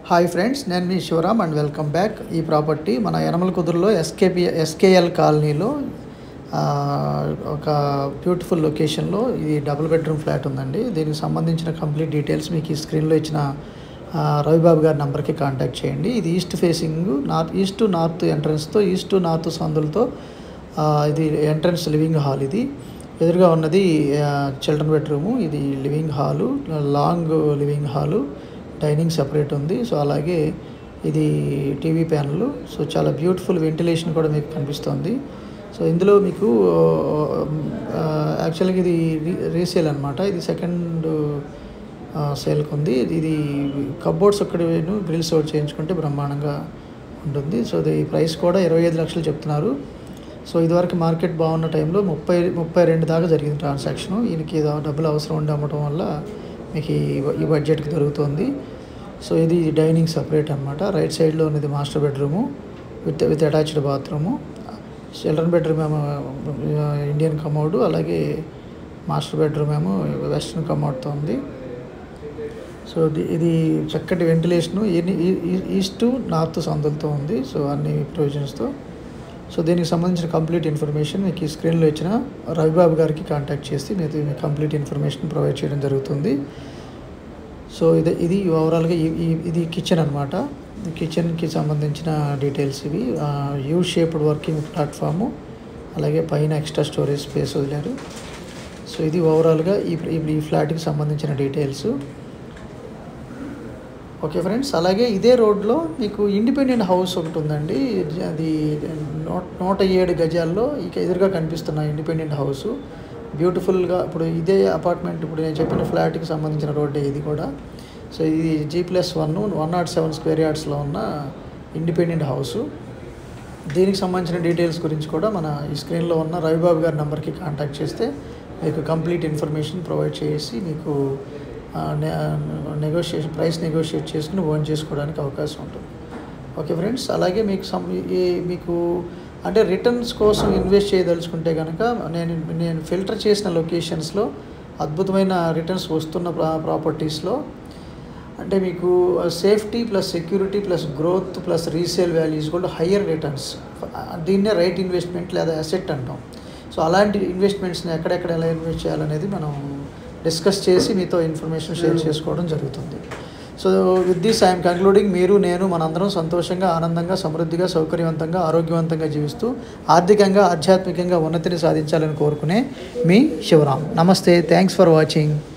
hi friends నేను మీ Shivaram and welcome back ఈ ప్రాపర్టీ మన యనమల కుదురులో ఎస్కేపి ఎస్కేఎల్ కాలనీలో ఆ, ఒక బ్యూటిఫుల్ లొకేషన్లో ఇది డబుల్ బెడ్రూమ్ ఫ్లాట్ ఉందండి దీనికి సంబంధించిన కంప్లీట్ డీటెయిల్స్ మీకు ఈ స్క్రీన్లో ఇచ్చిన ఆ, రవిబాబు గారి నెంబర్కి కాంటాక్ట్ చేయండి ఇది east facing north east north ఎంట్రన్స్తో ఈస్ట్ నార్త్ సందులతో ఆ, ఇది ఎంట్రన్స్ లివింగ్ హాల్ ఇది ఎదురుగా ఉన్నది చిల్డ్రన్ బెడ్రూము ఇది living hall long living hall dining separate ఉంది సో అలాగే ఇది టీవీ ప్యానల్ సో చాలా బ్యూటిఫుల్ వెంటిలేషన్ కూడా మీకు కనిపిస్తుంది సో ఇందులో మీకు యాక్చువల్గా ఇది రీ- రీసేల్ అనమాట ఇది సెకండ్ సేల్కి ఉంది ఇది- ఇది కబోర్డ్స్ ఒక్కటి గ్రిల్స్ ఒకటి చేయించుకుంటే బ్రహ్మాండంగా ఉంటుంది సో ఇది ప్రైస్ కూడా ఇరవై ఐదు లక్షలు చెప్తున్నారు సో ఇదివరకు మార్కెట్ బాగున్న టైంలో ముప్పై ముప్పై రెండు దాకా జరిగింది ట్రాన్సాక్షన్ ఈయనకి ఏదో డబ్బులు అవసరం ఉండి అమ్మటం వల్ల మీకు ఈ ఈ బడ్జెట్కి దొరుకుతుంది సో ఇది డైనింగ్ సపరేట్ అనమాట రైట్ సైడ్లో ఉన్నది master bedroom with with attached bathroom children bedroom ఏమో ఇండియన్ కమోడ్ అలాగే మాస్టర్ బెడ్రూమ్ ఏమో వెస్ట్రన్ కమోడ్తో ఉంది సో ఇది ఇది చక్కటి వెంటిలేషను ఈస్ట్ నార్త్ సందులతో ఉంది సో అన్ని ప్రొవిజన్స్తో సో దీనికి సంబంధించిన కంప్లీట్ ఇన్ఫర్మేషన్ మీకు ఈ స్క్రీన్లో ఇచ్చిన రవిబాబు గారికి కాంటాక్ట్ చేసి మీకు మీకు కంప్లీట్ ఇన్ఫర్మేషన్ ప్రొవైడ్ చేయడం జరుగుతుంది సో ఇది ఇది ఓవరాల్గా ఈ- ఈ- ఇది కిచెన్ అనమాట కిచెన్కి సంబంధించిన డీటెయిల్స్ ఇవి యూ షేప్డ్ వర్కింగ్ ప్లాట్ఫాము అలాగే పైన ఎక్స్ట్రా స్టోరేజ్ స్పేస్ వదిలారు సో ఇది ఓవరాల్గా ఈ ఈ- ఈ ఫ్లాట్కి సంబంధించిన డీటెయిల్స్ ఓకే ఫ్రెండ్స్ అలాగే ఇదే రోడ్లో మీకు ఇండిపెండెంట్ హౌస్ ఒకటి ఉందండి అది నూట నూట ఏడు గజాల్లో ఇక ఎదురుగా కనిపిస్తున్న ఇండిపెండెంట్ హౌస్ బ్యూటిఫుల్గా ఇప్పుడు ఇదే అపార్ట్మెంట్ ఇప్పుడు నేను చెప్పిన ఫ్లాట్కి సంబంధించిన రోడ్డే ఇది కూడా సో ఇది G plus one one nought seven square యార్డ్స్లో ఉన్న ఇండిపెండెంట్ హౌసు దీనికి సంబంధించిన డీటెయిల్స్ గురించి కూడా మన ఈ స్క్రీన్లో ఉన్న రవిబాబు గారి నెంబర్కి కాంటాక్ట్ చేస్తే మీకు కంప్లీట్ ఇన్ఫర్మేషన్ ప్రొవైడ్ చేసి మీకు నెగోషియేషన్ ప్రైస్ నెగోషియేట్ చేసుకుని ఓన్ చేసుకోవడానికి అవకాశం ఉంటుంది ఓకే ఫ్రెండ్స్ అలాగే మీకు సం ఈ మీకు అంటే రిటర్న్స్ కోసం ఇన్వెస్ట్ చేయదలుచుకుంటే కనుక నేను నేను ఫిల్టర్ చేసిన లొకేషన్స్లో అద్భుతమైన రిటర్న్స్ వస్తున్న ప్రా ప్రాపర్టీస్లో అంటే మీకు safety plus security plus growth plus resale values కూడా హయ్యర్ రిటర్న్స్ దీన్నే రైట్ ఇన్వెస్ట్మెంట్ లేదా అసెట్ అంటాం సో అలాంటి ఇన్వెస్ట్మెంట్స్ని ఎక్కడెక్కడ ఎలా ఇన్వెస్ట్ చేయాలనేది మనం డిస్కస్ చేసి మీతో ఇన్ఫర్మేషన్ షేర్ చేసుకోవడం జరుగుతుంది so with this I'm concluding మీరు నేను మనందరం సంతోషంగా ఆనందంగా సమృద్ధిగా సౌకర్యవంతంగా ఆరోగ్యవంతంగా జీవిస్తూ ఆర్థికంగా ఆధ్యాత్మికంగా ఉన్నతిని సాధించాలని కోరుకునే మీ శివరామ్ నమస్తే థ్యాంక్స్ ఫర్ వాచింగ్